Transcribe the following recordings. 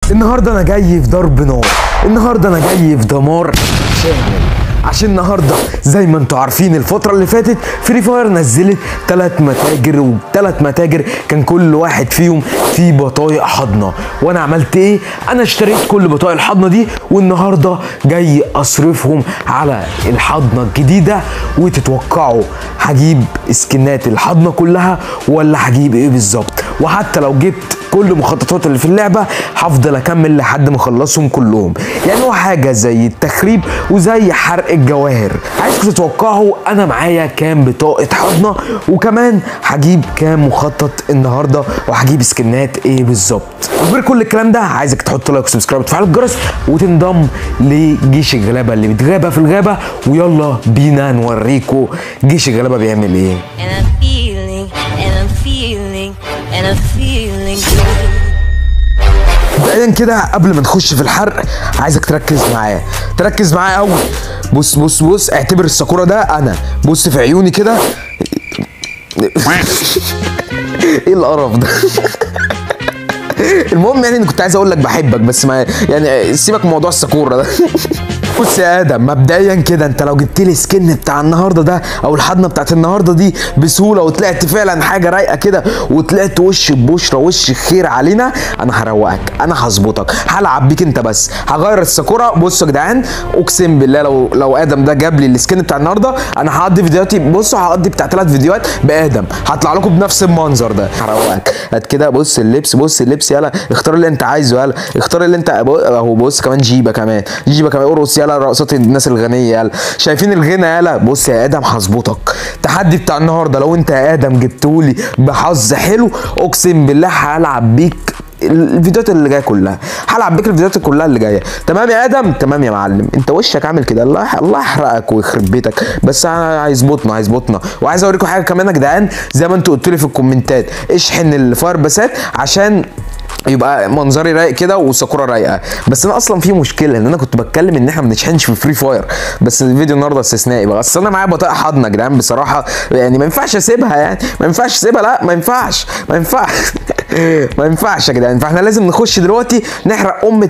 النهارده انا جاي في ضرب نار النهارده انا جاي في دمار شامل عشان النهارده زي ما انتوا عارفين الفتره اللي فاتت فري فاير نزلت ثلاث متاجر وثلاث متاجر كان كل واحد فيهم فيه بطايق حضنه وانا عملت ايه انا اشتريت كل بطايق الحضنه دي والنهارده جاي اصرفهم على الحضنه الجديده وتتوقعوا هجيب سكنات الحضنه كلها ولا هجيب ايه بالظبط وحتى لو جبت كل مخططات اللي في اللعبه هفضل اكمل لحد ما اخلصهم كلهم يعني هو حاجه زي التخريب وزي حرق الجواهر عايزكم تتوقعوا انا معايا كام بطاقه حضنه وكمان هجيب كام مخطط النهارده وهجيب سكنات ايه بالظبط وغير كل الكلام ده عايزك تحط لايك وسبسكرايب وتفعل الجرس وتنضم لجيش الغلابه اللي بيتغابى في الغابه ويلا بينا نوريكم جيش الغلابه بيعمل ايه And I'm feeling, and I'm feeling, and I'm feeling good. مبدئيا كده قبل ما نخش في الحرق عايزك تركز معايا تركز معايا قوي بص بص بص اعتبر الساكورا ده انا بص في عيوني كده ايه القرف ده المهم يعني انا كنت عايز اقول لك بحبك بس ما يعني سيبك من موضوع الساكورا ده بص يا ادم مبدئيا كده انت لو جبت لي سكن بتاع النهارده ده او الحضنه بتاعت النهارده دي بسهوله وطلعت فعلا حاجه رايقه كده وطلعت وش ببشره وش خير علينا انا هروقك انا هظبطك هلعب بيك انت بس هغير الساكورا بصوا يا جدعان اقسم بالله لو لو ادم ده جاب لي السكن بتاع النهارده انا هقضي فيديوهاتي بصوا هقضي بتاع ثلاث فيديوهات بادم هطلع لكم بنفس المنظر ده هروقك هات كده بص اللبس بص اللبس يلا اختار اللي انت عايزه يلا اختار اللي انت اهو بص كمان جيبه كمان جيبه كمان ارقص يلا رقصات الناس الغنيه يلا شايفين الغنى يلا بص يا ادم هظبطك التحدي بتاع النهارده لو انت يا ادم جبتهولي بحظ حلو اقسم بالله هلعب بيك الفيديوهات اللي جايه كلها هلعب بيك الفيديوهات كلها اللي جايه تمام يا ادم تمام يا معلم انت وشك عامل كده الله الله يحرقك ويخرب بيتك بس انا هيظبطنا هيظبطنا وعايز اوريكم حاجه كمان يا جدعان زي ما انتوا قلتوا لي في الكومنتات اشحن الفاير باسات عشان يبقى منظري رايق كده وساكورا رايقه بس انا اصلا في مشكله ان انا كنت بتكلم ان احنا ما بنشحنش في فري فاير بس الفيديو النهارده استثنائي بقى بس انا معايا بطاقه حضنه يا جدعان بصراحه يعني ما ينفعش اسيبها يعني ما ينفعش اسيبها لا ما ينفعش ما ينفعش ما ينفعش يا جدعان فاحنا لازم نخش دلوقتي نحرق ام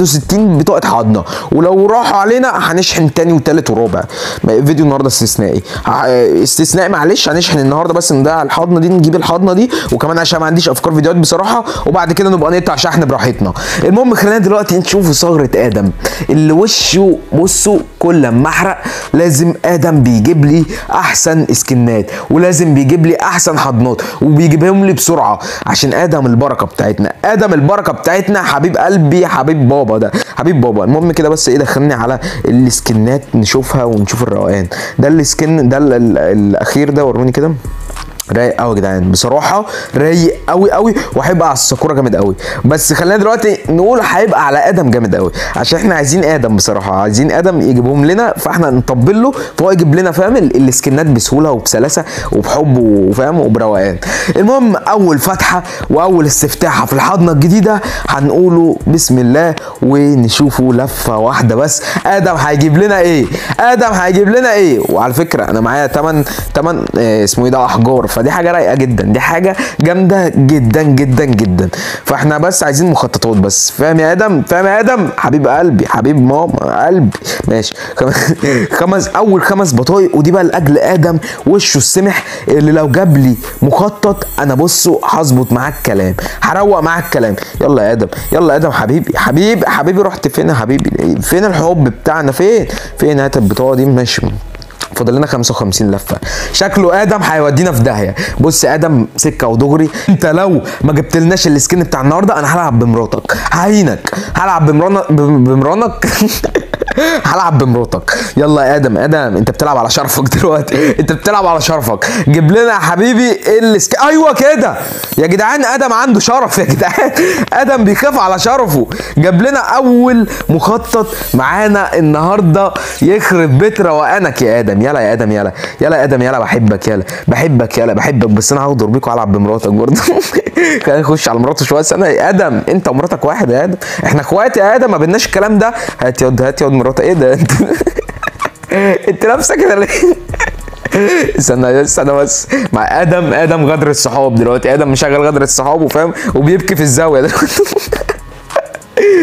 61 بطاقه حضنه ولو راحوا علينا هنشحن تاني وتالت ورابع فيديو النهارده استثنائي استثنائي معلش هنشحن النهارده بس نضيع الحضنه دي نجيب الحضنه دي وكمان عشان ما عنديش افكار فيديوهات بصراحه وبعد كده نبقى نقطع شحن براحتنا المهم خلينا دلوقتي نشوف ثغره ادم اللي وشه بصوا كل لما احرق لازم ادم بيجيب لي احسن سكنات ولازم بيجيب لي احسن حضنات وبيجيبهم لي بسرعه عشان ادم البركه بتاعتنا ادم البركه بتاعتنا حبيب قلبي حبيب بابا ده حبيب بابا المهم كده بس ايه دخلني على السكنات نشوفها ونشوف الروقان ده السكن ده ال- ال- الاخير ده وروني كده رايق قوي يا جدعان بصراحه رايق قوي قوي وهيبقى على الساكورا جامد قوي بس خلينا دلوقتي نقول هيبقى على ادم جامد قوي عشان احنا عايزين ادم بصراحه عايزين ادم يجيبهم لنا فاحنا نطبل له فهو يجيب لنا فاهم ال- السكنات بسهوله وبسلاسه وبحب وفاهم وبروقان المهم اول فتحه واول استفتاحه في الحضنه الجديده هنقوله بسم الله ونشوفه لفه واحده بس ادم هيجيب لنا ايه ادم هيجيب لنا ايه وعلى فكره انا معايا 8 8 اسمه ايه ده احجار فدي حاجه رايقه جدا دي حاجه جامده جدا جدا جدا فاحنا بس عايزين مخططات بس فاهم يا ادم فاهم يا ادم حبيب قلبي حبيب ماما قلبي ماشي خم- خمس اول خمس بطايق ودي بقى لاجل ادم وشه السمح اللي لو جاب لي مخطط انا بصوا هظبط معاك كلام هروق معاك كلام يلا يا ادم يلا يا ادم حبيبي حبيبي حبيبي رحت فين يا حبيبي فين الحب بتاعنا فين فين هات البطاقه دي ماشي فاضل لنا 55 لفه شكله ادم هيودينا في داهيه بص يا ادم سكه ودغري انت لو ما جبتلناش السكن بتاع النهارده انا هلعب بمراتك هعينك هلعب بمرانك بمرانك هلعب بمراتك يلا يا ادم ادم انت بتلعب على شرفك دلوقتي انت بتلعب على شرفك جيب لنا يا حبيبي السك... ايوه كده يا جدعان ادم عنده شرف يا جدعان ادم بيخاف على شرفه جاب لنا اول مخطط معانا النهارده يخرب بيت روقانك يا ادم يلا يا ادم يلا يلا يا ادم يلا بحبك يلا بحبك يلا بحبك بس انا هاخد بيك والعب بمراتك برضه خلينا نخش على مراته شويه استنى يا ادم انت ومراتك واحد يا ادم احنا اخوات يا ادم ما بيناش الكلام ده هات ياض هات ياض مراتك ايه ده انت انت لابسه كده ليه استنى استنى بس مع ادم ادم غدر الصحاب دلوقتي ادم مشغل غدر الصحاب وفاهم وبيبكي في الزاويه دلوقتي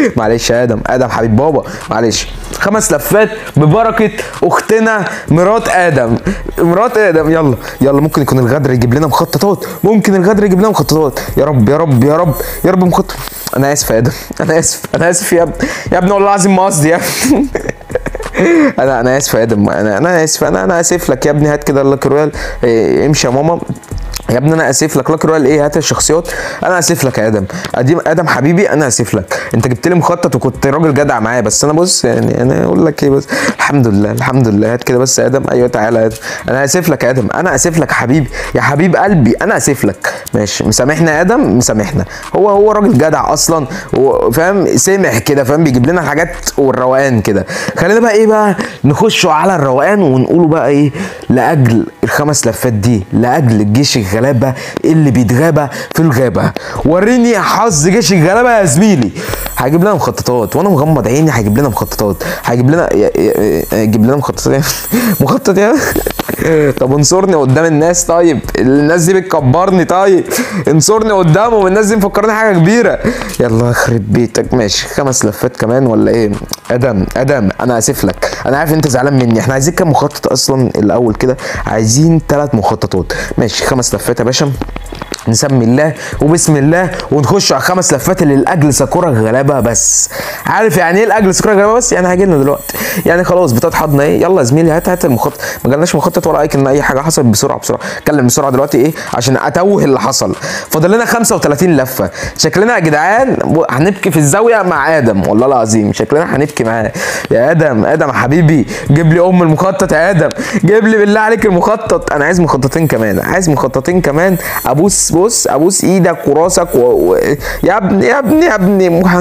معلش يا ادم ادم حبيب بابا معلش خمس لفات ببركه اختنا مرات ادم مرات ادم يلا يلا ممكن يكون الغدر يجيب لنا مخططات ممكن الغدر يجيب لنا مخططات يا رب يا رب يا رب يا رب مخطط انا اسف يا ادم انا اسف انا اسف يا ابني يا ابني والله العظيم ما قصدي يا ابني انا انا اسف يا ادم انا انا اسف انا انا اسف لك يا ابني هات كده اللاكي رويال إيه، امشي يا ماما يا ابني انا اسف لك لاكي رويال ايه هات الشخصيات انا اسف لك يا ادم ادم ادم حبيبي انا اسف لك انت جبت لي مخطط وكنت راجل جدع معايا بس انا بص يعني انا اقول لك ايه بس الحمد لله الحمد لله هات كده بس يا ادم ايوه تعالى يا ادم انا اسف لك يا ادم انا اسف لك يا حبيبي يا حبيب قلبي انا اسف لك ماشي مسامحنا يا ادم مسامحنا هو هو راجل جدع اصلا هو فاهم سمح كده فاهم بيجيب لنا الحاجات والروقان كده خلينا بقى ايه بقى نخشوا على الروقان ونقولوا بقى ايه لاجل الخمس لفات دي لاجل الجيش الغلابه اللي بيتغابى في الغابه وريني حظ جيش الغلابه يا زميلي هيجيب لنا مخططات وانا مغمض عيني هيجيب لنا مخططات هيجيب لنا ي- ي- يجيب لنا مخططات إيه؟ مخطط يا طب انصرني قدام الناس طيب الناس دي بتكبرني طيب انصرني قدامهم الناس دي مفكرني حاجه كبيره يلا يخرب بيتك ماشي خمس لفات كمان ولا ايه ادم ادم انا اسف لك انا عارف انت زعلان مني احنا عايزين كام مخطط اصلا الاول كده عايزين ثلاث مخططات ماشي خمس لفات يا باشا نسمي الله وبسم الله ونخش على خمس لفات اللي لاجل ساكورا غلابه بس عارف يعني ايه لاجل ساكورا غلابه بس يعني هيجي لنا دلوقتي يعني خلاص بتاعت حضنا ايه يلا يا زميلي هات هات المخطط ما جالناش مخطط ولا ايكن اي حاجه حصلت بسرعه بسرعه اتكلم بسرعه دلوقتي ايه عشان اتوه اللي حصل فاضل لنا 35 لفه شكلنا يا جدعان هنبكي في الزاويه مع ادم والله العظيم شكلنا هنبكي معاه يا ادم ادم يا حبيبي جيب لي ام المخطط يا ادم جيب لي بالله عليك المخطط انا عايز مخططين كمان عايز مخططين كمان ابوس بص ابوس ايدك وراسك و... و... يا ابني يا ابني يا ابني مح...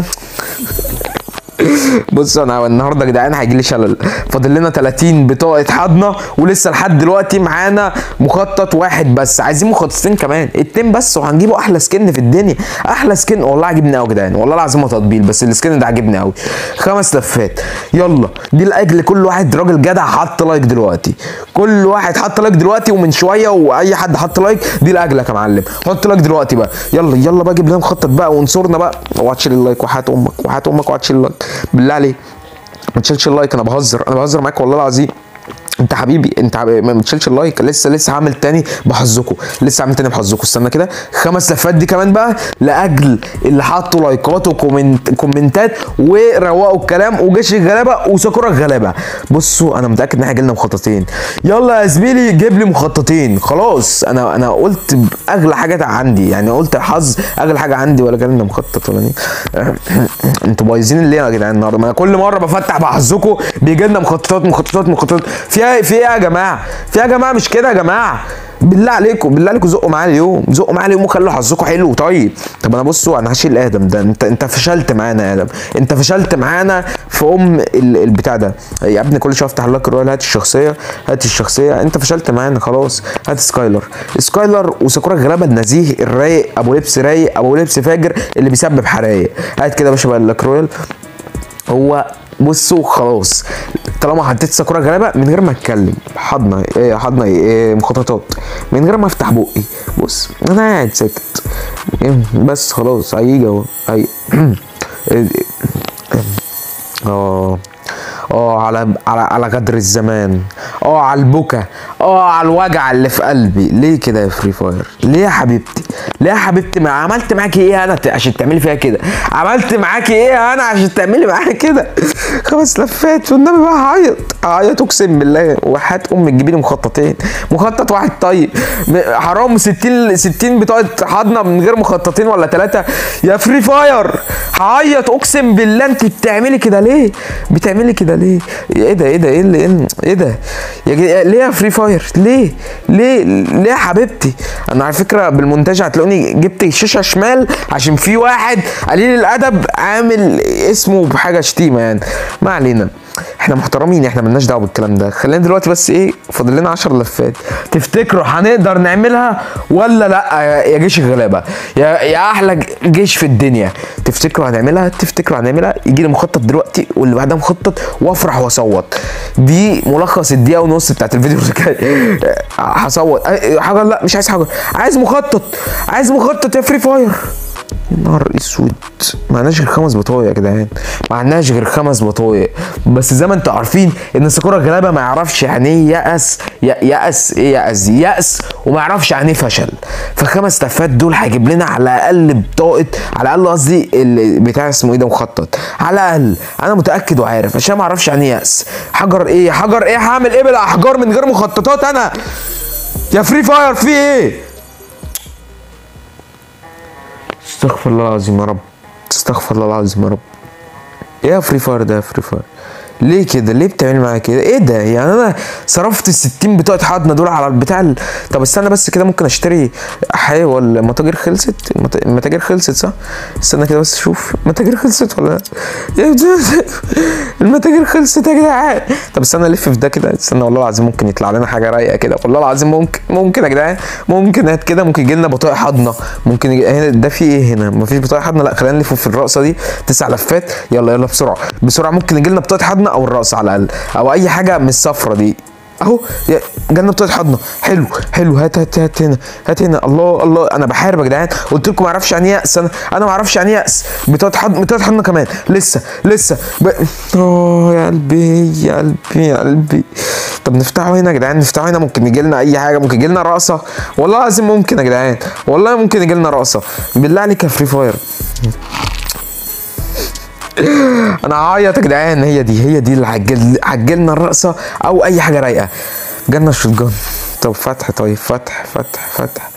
بص انا النهارده يا جدعان هيجي لي شلل فاضل لنا 30 بطاقه حضنه ولسه لحد دلوقتي معانا مخطط واحد بس عايزين مخططين كمان اتنين بس وهنجيبوا احلى سكن في الدنيا احلى سكن والله عاجبني قوي يا جدعان والله العظيم ما تطبيل بس السكن ده عاجبني قوي خمس لفات يلا دي لاجل كل واحد راجل جدع حط لايك دلوقتي كل واحد حط لايك دلوقتي ومن شويه واي حد حط لايك دي لاجلك يا معلم حط لايك دلوقتي بقى يلا يلا بقى جيب لنا مخطط بقى وانصرنا بقى اوعى تشيل اللايك وحياه امك وحياه امك اوعى تشيل اللايك بالله عليك ما تشيلش اللايك انا بهزر انا بهزر معاك والله العظيم انت حبيبي انت حبيبي ما تشيلش اللايك لسه لسه هعمل تاني بحظكم لسه هعمل تاني بحظكم استنى كده خمس لفات دي كمان بقى لاجل اللي حطوا لايكات وكومنت كومنتات وروقوا الكلام وجيش الغلابه وساكورا الغلابه بصوا انا متاكد ان احنا جالنا مخططين يلا يا زميلي جيب لي مخططين خلاص انا انا قلت اغلى حاجه عندي يعني قلت الحظ اغلى حاجه عندي ولا جالنا مخطط ولا ايه انتوا بايظين ليه يا جدعان النهارده ما انا كل مره بفتح بحظكم بيجي لنا مخططات مخططات مخططات في ايه في ايه يا جماعه في ايه يا جماعه مش كده يا جماعه بالله عليكم بالله عليكم زقوا معايا اليوم زقوا معايا اليوم وخلوا حظكم حلو طيب طب انا بصوا انا هشيل ادم ده انت انت فشلت معانا يا ادم انت فشلت معانا في ام ال- البتاع ده يا ابني كل شويه افتح لك الرويال هات الشخصيه هات الشخصيه انت فشلت معانا خلاص هات سكايلر سكايلر وساكورا الغلابه النزيه الرايق ابو لبس رايق ابو لبس فاجر اللي بيسبب حرايق هات كده يا باشا بقى لك رويال هو بصوا خلاص طالما حطيت ساكورا غلابه من غير ما اتكلم حضنه ايه حضنه ايه مخططات من غير ما افتح بقي بص انا قاعد ساكت إيه، بس خلاص هيجي اهو هي اه اه على على على غدر الزمان اه على البكا اه على الوجع اللي في قلبي ليه كده يا فري فاير ليه يا حبيبتي ليه يا حبيبتي ما عملت معاكي ايه انا ت- عشان تعملي فيها كده عملت معاكي ايه انا عشان تعملي معايا كده خمس لفات والنبي بقى هعيط هعيط اقسم بالله وحياة امك تجيبي لي مخططين مخطط واحد طيب م- حرام 60 60 بطاقه حضنه من غير مخططين ولا ثلاثه يا فري فاير هعيط اقسم بالله انت بتعملي كده ليه بتعملي كده ليه ايه ده ايه ده ايه اللي ايه ايه ده يا جي... ليه يا فري فاير ليه ليه ليه يا حبيبتي انا على فكره بالمونتاج هتلاقوني جبت الشاشه شمال عشان في واحد قليل الادب عامل اسمه بحاجه شتيمه يعني ما علينا احنا محترمين احنا ملناش دعوه بالكلام ده خلينا دلوقتي بس ايه فاضل لنا 10 لفات تفتكروا هنقدر نعملها ولا لا يا- يا جيش الغلابه يا يا احلى جيش في الدنيا تفتكروا هنعملها تفتكروا هنعملها يجي لي مخطط دلوقتي واللي بعدها مخطط وافرح واصوت دي ملخص الدقيقه ونص بتاعت الفيديو اللي جاي هصوت أه، حاجه لا مش عايز حاجه عايز مخطط عايز مخطط يا فري فاير يا نهار اسود معناش غير خمس بطايق يا جدعان معناش غير خمس بطايق بس زي ما انتوا عارفين ان ساكورا غلابه ما يعرفش يعني ايه يأس ي- يأس ايه يأس دي؟ يأس وما يعرفش يعني ايه فشل فالخمس تفات دول هيجيب لنا على الاقل بطاقه على الاقل قصدي ال- بتاع اسمه ايه ده مخطط على الاقل انا متاكد وعارف عشان ما اعرفش يعني ايه يأس حجر ايه حجر ايه هعمل ايه بالاحجار من غير مخططات انا يا فري فاير في ايه استغفر الله العظيم يا رب استغفر الله العظيم يا رب ايه يا فري فاير ده يا فري فاير ليه كده ليه بتعمل معايا كده ايه ده يعني انا صرفت ال 60 بتوع حضنه دول على البتاع ال... طب استنى بس كده ممكن اشتري حاجه المتاجر خلصت المت- المتاجر خلصت صح استنى كده بس اشوف المتاجر خلصت ولا يا ده- المتاجر خلصت يا جدعان طب استنى الف في ده كده استنى والله العظيم ممكن يطلع لنا حاجه رايقه كده والله العظيم ممكن ممكن يا جدعان ممكن هات كده ممكن يجي لنا بطايق حضنه ممكن يجي هنا ده في ايه هنا مفيش بطايق حضنه لا خلينا نلف في الرقصه دي تسع لفات يلا يلا بسرعه بسرعه ممكن يجي لنا بطاقه حضنه او الرقصه على الاقل او اي حاجه من الصفرة دي اهو يا- جالنا بطاقه حضنه حلو حلو هات هات هات هنا هات هنا الله الله انا بحارب يا جدعان قلت لكم ما اعرفش يعني ايه يأس انا انا ما اعرفش يعني ايه يأس بطاقه حضنه بطاقه حضنه كمان لسه لسه ب... اوه يا قلبي يا قلبي يا قلبي طب نفتحه هنا يا جدعان نفتحه هنا ممكن يجي لنا اي حاجه ممكن يجي لنا رقصه والله العظيم ممكن يا جدعان والله ممكن يجي لنا رقصه بالله عليك يا فري فاير انا هعيط يا جدعان هي دي هي دي اللي هتجل- هتجيلنا الرقصه او اي حاجه رايقه جالنا الشوت جان طب فتح طيب فتح فتح فتح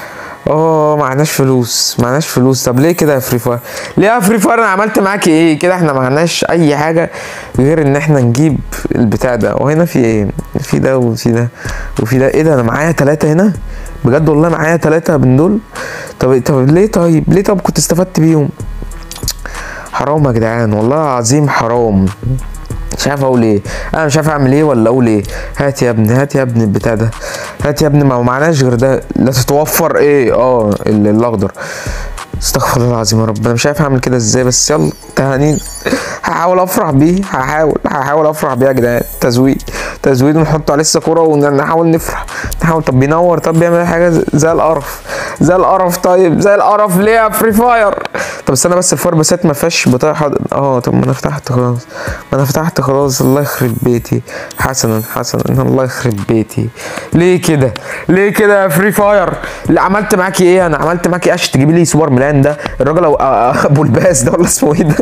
اه معناش فلوس معناش فلوس طب ليه كده يا فري فاير ليه يا فري فاير انا عملت معاكي ايه كده احنا معناش اي حاجه غير ان احنا نجيب البتاع ده وهنا في ايه في ده وفي ده وفي ده ايه ده انا معايا ثلاثه هنا بجد والله معايا ثلاثه من دول طب طب ليه طيب ليه طب كنت استفدت بيهم حرام يا جدعان والله العظيم حرام مش عارف اقول ايه انا مش عارف اعمل ايه ولا اقول ايه هات يا ابني هات يا ابني البتاع ده هات يا ابني ما هو معناش غير ده لا تتوفر ايه اه ال- الاخضر استغفر الله العظيم يا رب انا مش عارف اعمل كده ازاي بس يلا تهانين هحاول افرح بيه هحاول هحاول افرح بيه يا جدعان تزويد تزويد ونحط عليه الساكورا ونحاول نفرح نحاول طب بينور طب بيعمل حاجه زي- زي القرف زي القرف طيب زي القرف ليه يا فري فاير طب استنى بس الفار بسات ما فيهاش بطاقه حد... اه طب ما انا فتحت خلاص ما انا فتحت خلاص الله يخرب بيتي حسنا حسنا الله يخرب بيتي ليه كده ليه كده يا فري فاير اللي عملت معاكي ايه انا عملت معاكي ايه عشان تجيبي لي سوبر ميلان ده الراجل أو- أ- ابو الباس ده ولا اسمه ايه ده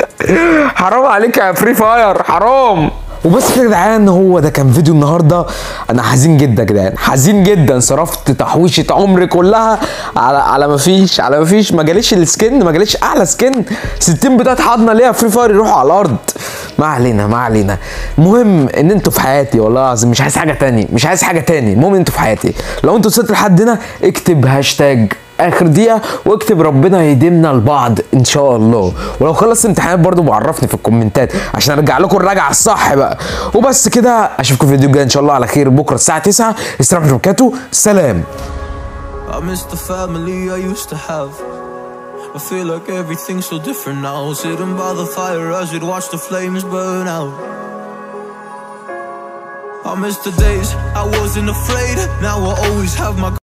حرام عليك يا فري فاير حرام وبس كده يا جدعان هو ده كان فيديو النهارده انا حزين جدا يا جدعان حزين جدا صرفت تحويشه عمري كلها على على ما فيش على ما فيش ما جاليش السكن ما جاليش اعلى سكن 60 بتاعت حضنه ليها فري فاير يروحوا على الارض ما علينا ما علينا المهم ان انتوا في حياتي والله العظيم مش عايز حاجه تاني مش عايز حاجه تاني المهم انتوا في حياتي لو انتوا وصلتوا لحد هنا اكتب هاشتاج اخر دقيقه واكتب ربنا يهدمنا لبعض ان شاء الله ولو خلص امتحانات برضو بعرفني في الكومنتات عشان ارجع لكم الراجعه الصح بقى وبس كده اشوفكم في الفيديو الجاي ان شاء الله على خير بكره الساعه 9 استراحه وبركاته سلام I miss the family I used to have. I feel like everything's so different now. Sitting by the fire as we'd watch the flames burn out. I miss the days I wasn't afraid. Now I always have my